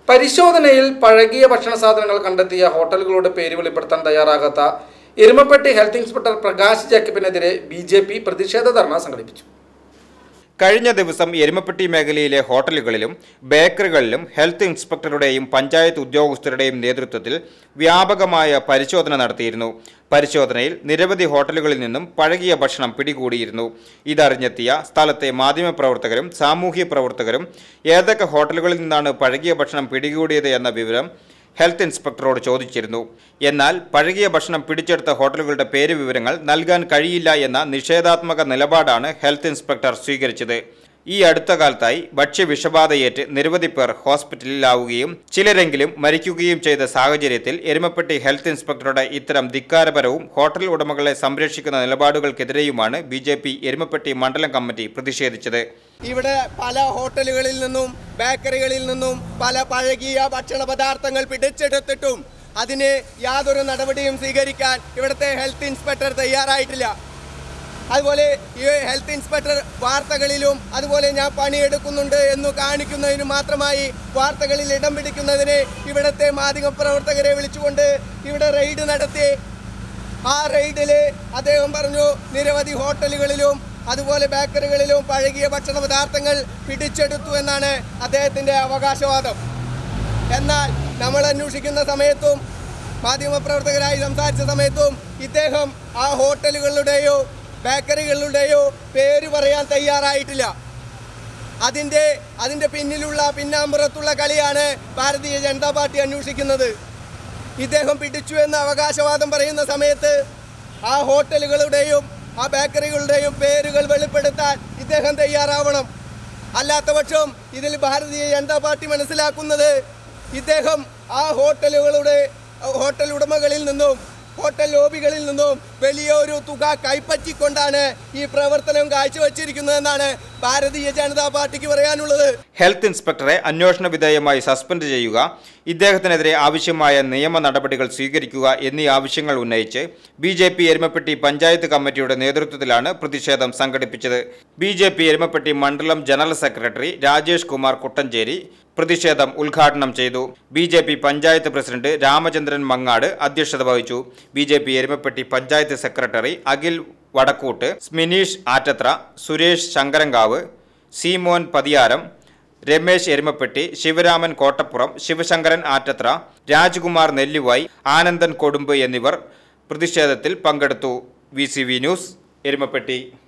പരിശോധനയിൽ പഴകിയ ഭക്ഷണ സാധനങ്ങൾ കണ്ടെത്തിയ ഹോട്ടലുകളുടെ പേര് വെളിപ്പെടുത്താൻ തയ്യാറാകാത്ത എരുമപ്പെട്ടി ഹെൽത്ത് ഇൻസ്പെക്ടർ പ്രകാശ് ജേക്കബിനെതിരെ ബി ജെ പി പ്രതിഷേധ ധർണ സംഘടിപ്പിച്ചു കഴിഞ്ഞ ദിവസം എരുമപ്പെട്ടി മേഖലയിലെ ഹോട്ടലുകളിലും ബേക്കറികളിലും ഹെൽത്ത് ഇൻസ്പെക്ടറുടെയും പഞ്ചായത്ത് ഉദ്യോഗസ്ഥരുടെയും നേതൃത്വത്തിൽ വ്യാപകമായ പരിശോധന നടത്തിയിരുന്നു പരിശോധനയിൽ നിരവധി ഹോട്ടലുകളിൽ നിന്നും പഴകിയ ഭക്ഷണം പിടികൂടിയിരുന്നു ഇതറിഞ്ഞെത്തിയ സ്ഥലത്തെ മാധ്യമപ്രവർത്തകരും സാമൂഹ്യ പ്രവർത്തകരും ഏതൊക്കെ ഹോട്ടലുകളിൽ നിന്നാണ് പഴകിയ ഭക്ഷണം പിടികൂടിയത് എന്ന വിവരം ഹെൽത്ത് ഇൻസ്പെക്ടറോട് ചോദിച്ചിരുന്നു എന്നാൽ പഴകിയ ഭക്ഷണം പിടിച്ചെടുത്ത ഹോട്ടലുകളുടെ പേര് വിവരങ്ങൾ നൽകാൻ കഴിയില്ല എന്ന നിഷേധാത്മക നിലപാടാണ് ഹെൽത്ത് ഇൻസ്പെക്ടർ സ്വീകരിച്ചത് ഈ അടുത്ത കാലത്തായി ഭക്ഷ്യവിഷബാധയേറ്റ് നിരവധി പേർ ഹോസ്പിറ്റലിലാവുകയും ചിലരെങ്കിലും മരിക്കുകയും ചെയ്ത സാഹചര്യത്തിൽ എരുമപ്പെട്ടി ഹെൽത്ത് ഇൻസ്പെക്ടറുടെ ഇത്തരം ധിക്കാരപരവും ഹോട്ടൽ ഉടമകളെ സംരക്ഷിക്കുന്ന നിലപാടുകൾക്കെതിരെയുമാണ് ബി ജെ പി എരുമപ്പെട്ടി മണ്ഡലം കമ്മിറ്റി പ്രതിഷേധിച്ചത് ഇവിടെ പല ഹോട്ടലുകളിൽ നിന്നും ബേക്കറികളിൽ നിന്നും പല പഴകിയ ഭക്ഷണ പദാർത്ഥങ്ങൾ പിടിച്ചെടുത്തിട്ടും അതിന് യാതൊരു നടപടിയും സ്വീകരിക്കാൻ ഇവിടുത്തെ ഹെൽത്ത് ഇൻസ്പെക്ടർ തയ്യാറായിട്ടില്ല അതുപോലെ ഈ ഹെൽത്ത് ഇൻസ്പെക്ടർ വാർത്തകളിലും അതുപോലെ ഞാൻ പണിയെടുക്കുന്നുണ്ട് എന്ന് കാണിക്കുന്നതിന് മാത്രമായി വാർത്തകളിൽ ഇടം പിടിക്കുന്നതിന് ഇവിടുത്തെ മാധ്യമപ്രവർത്തകരെ വിളിച്ചുകൊണ്ട് ഇവിടെ റെയ്ഡ് നടത്തി ആ റെയ്ഡിൽ അദ്ദേഹം പറഞ്ഞു നിരവധി ഹോട്ടലുകളിലും അതുപോലെ ബേക്കറികളിലും പഴകിയ ഭക്ഷണ പദാർത്ഥങ്ങൾ പിടിച്ചെടുത്തു എന്നാണ് അദ്ദേഹത്തിൻ്റെ അവകാശവാദം എന്നാൽ നമ്മൾ അന്വേഷിക്കുന്ന സമയത്തും മാധ്യമപ്രവർത്തകരായി സംസാരിച്ച സമയത്തും ഇദ്ദേഹം ആ ഹോട്ടലുകളുടെയോ ബേക്കറികളുടെയോ പേര് പറയാൻ തയ്യാറായിട്ടില്ല അതിൻ്റെ അതിൻ്റെ പിന്നിലുള്ള പിന്നാമ്പുറത്തുള്ള കളിയാണ് ഭാരതീയ ജനതാ പാർട്ടി അന്വേഷിക്കുന്നത് ഇദ്ദേഹം പിടിച്ചു എന്ന അവകാശവാദം പറയുന്ന സമയത്ത് ആ ഹോട്ടലുകളുടെയും ആ ബേക്കറികളുടെയും പേരുകൾ വെളിപ്പെടുത്താൻ ഇദ്ദേഹം തയ്യാറാവണം അല്ലാത്ത പക്ഷം ഇതിൽ ഭാരതീയ ജനതാ പാർട്ടി മനസ്സിലാക്കുന്നത് ഇദ്ദേഹം ആ ഹോട്ടലുകളുടെ ഹോട്ടൽ ഉടമകളിൽ നിന്നും ഹോട്ടൽ ലോബികളിൽ നിന്നും വലിയൊരു തുക കൈപ്പറ്റിക്കൊണ്ടാണ് ഈ പ്രവർത്തനം കാഴ്ചവെച്ചിരിക്കുന്നതെന്നാണ് ഭാരതീയ ജനതാ പാർട്ടിക്ക് പറയാനുള്ളത് ഹെൽത്ത് ഇൻസ്പെക്ടറെ അന്വേഷണ വിധേയമായി സസ്പെൻഡ് ചെയ്യുക ഇദ്ദേഹത്തിനെതിരെ ആവശ്യമായ നിയമ നടപടികൾ സ്വീകരിക്കുക എന്നീ ആവശ്യങ്ങൾ ഉന്നയിച്ച് B J P Erumappetty panchayat കമ്മിറ്റിയുടെ നേതൃത്വത്തിലാണ് പ്രതിഷേധം സംഘടിപ്പിച്ചത് ബി ജെ പി എരുമപ്പെട്ടി മണ്ഡലം ജനറൽ സെക്രട്ടറി രാജേഷ് കുമാർ കുട്ടഞ്ചേരി പ്രതിഷേധം ഉദ്ഘാടനം ചെയ്തു B J P panchayat president Ramachandran Mangad അധ്യക്ഷത വഹിച്ചു B J P Erumappetty panchayat secretary Akhil Vadakkoot Smineesh Attathra Suresh Shankarankavu Seemon Pathiyaram Ramesh Erumappetty Sivaraman Kottappuram Sivasankaran Attathra Rajkumar Nelluvai Anandan Kodumbu എന്നിവർ പ്രതിഷേധത്തിൽ പങ്കെടുത്തു വി ന്യൂസ് എരുമപ്പെട്ടി